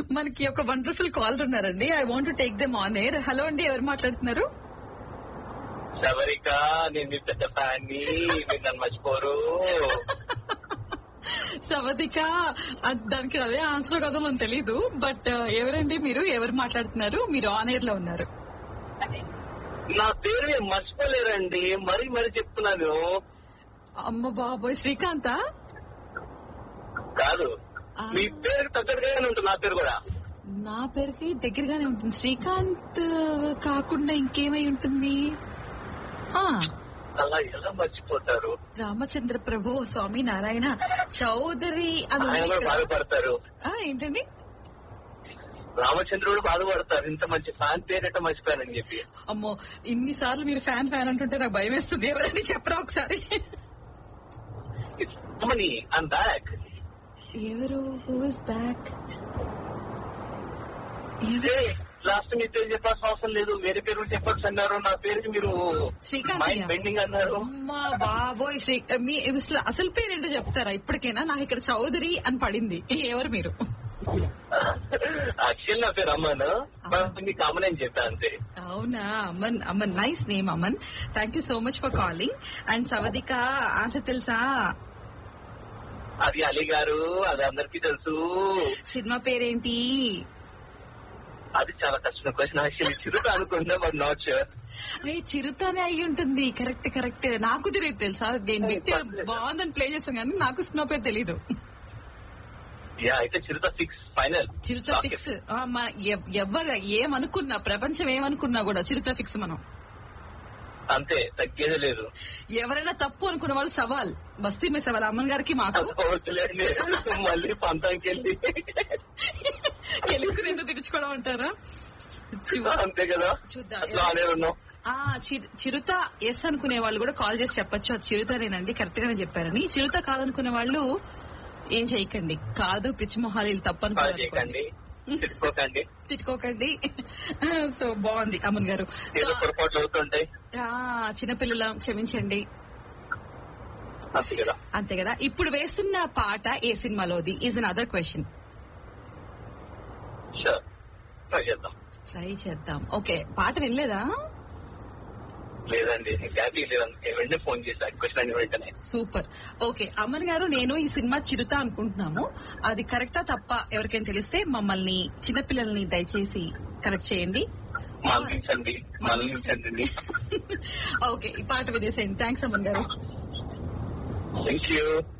మనకి ఒక wonderful call ఉన్నారండి I want take them on air hello అండి ఎవరు మాట్లాడుతున్నారు శబరిక నేను మీ పెద్ద ఫ్యాన్ ని మీరు నన్ను మర్చిపోరు సవతిక అద్- దానికి అదే ఆన్సర్ కదా మనకు తెలీదు బట్ ఎవరండి మీరు ఎవరు మాట్లాడుతున్నారు మీరు ఆన్ ఎయిర్ లో ఉన్నారు నా పేరు మీరు మర్చిపోలేరండి మరీ మరీ చెప్తున్నాను అమ్మ బాబోయ్ శ్రీకాంత కాదు ఆ. మీ పేరు తగ్గట్టుగానే ఉంటుంది నా పేరు కూడా నా పేరుకి దగ్గరగానే ఉంటుంది శ్రీకాంత్ కాకుండా ఇంకేమై ఉంటుంది ఆ అలా ఎలా మర్చిపోతారు రామచంద్ర ప్రభు స్వామి నారాయణ చౌదరి అని ఆయన ఉంది కూడా కదా. బాధపడతారు ఆ, ఏంటండి రామచంద్రుడు పడతారు ఇంత మంచి ఫ్యాన్ పేరట మర్చిపోయానని చెప్పి అమ్మో ఇన్నిసార్లు మీరు ఫ్యాన్ ఫ్యాన్ అంటుంటే నాకు భయం వేస్తుంది ఎవరండి చెప్పరా ఒకసారి మనీ ఐమ్ బ్యాక్ ఎవరు హూ ఇస్ బ్యాక్ లాస్ట్ మీ పేరు చెప్పాల్సిన అవసరం లేదు వేరే పేరు కూడా చెప్పచ్చు అన్నారు నా పేరుకి మీరు శ్రీకాంత్ మైండ్ బెండింగ్ అన్నారు అమ్మా బాబోయ్ శ్రీ మీ అసలు అసలు పేరేంటో చెప్తారా ఇప్పటికైనా నాకు ఇక్కడ చౌదరి అని పడింది ఎవరు మీరు యాక్చువల్ నా పేరు అమ్మన్ మీకు అమ్మన్ అని చెప్పా అంతే అవునా Aman Aman nice name Aman thank you so much for calling and సవదిక ఆన్సర్ తెలుసా అది అలీ గారు అది అందరికీ తెలుసు సినిమా పేరేంటి అది చాలా కష్టం క్వశ్చన్ యాక్చువల్లీ చిరుత అనుకున్నా బట్ నాట్ షూర్ ఏ చిరుతనే అయి ఉంటుంది కరెక్ట్ కరెక్ట్ నాకు తెలియదు తెలుసా నేను బిట్ బాగుందని ప్లే చేస్తాను కానీ నాకు సినిమా పేరు తెలీదు యా అయితే Chirutha fix final Chirutha fix ఎవరు ఏమనుకున్నా ప్రపంచం ఏమనుకున్నా కూడా చిరుత ఫిక్స్ మనం అంతే తగ్గేదే లేదు ఎవరైనా తప్పు అనుకున్న వాళ్ళు సవాల్ బస్తీ మే సవాల్ అమ్మన్ గారికి మాకు వద్దులేండి. మళ్ళీ పంతానికి వెళ్ళి గెలుకునేందుకు తెచ్చుకోవడం అంటారా చూ- అంతే కదా చూద్దాం. అట్లా ఆడే ఉన్నాం ఆ చిరు- చిరుత ఎస్ అనుకునే వాళ్ళు కూడా కాల్ చేసి చెప్పొచ్చు అది చిరుతనేనండి కరెక్ట్ గానే చెప్పారని చిరుత కాదనుకునే వాళ్ళు ఏం చేయకండి కాదు పిచ్చిమొహాలు తప్పు కాల్ అనుకోండి చేయకండి తిట్టుకోకండి తిట్టుకోకండి సో బాగుంది అమన్ గారు సో ఏదో పొరపాట్లు అవుతుంటాయి ఆ, చిన్నపిల్లల క్షమించండి అంతే కదా అంతే కదా ఇప్పుడు వేస్తున్న పాట ఏ సినిమాలోది is an other question sure try చేద్దాం ట్రై చేద్దాం ఓకే పాట వినలేదా లేదండి గ్యాప్ లేదు అందుకే వెంటనే ఫోన్ చేశా క్వశ్చన్ అన్ని వెంటనే సూపర్ ఓకే అమన్ గారు నేను ఈ సినిమా చిరుత అనుకుంటున్నాము అది కరెక్టా తప్ప ఎవరికైనా తెలిస్తే మమ్మల్ని చిన్నపిల్లల్ని దయచేసి కరెక్ట్ చేయండి మళ్ళించండి మళ్ళించండి ఓకే ఈ పాట వినేసేయండి థ్యాంక్స్ అమన్ గారు థ్యాంక్ యూ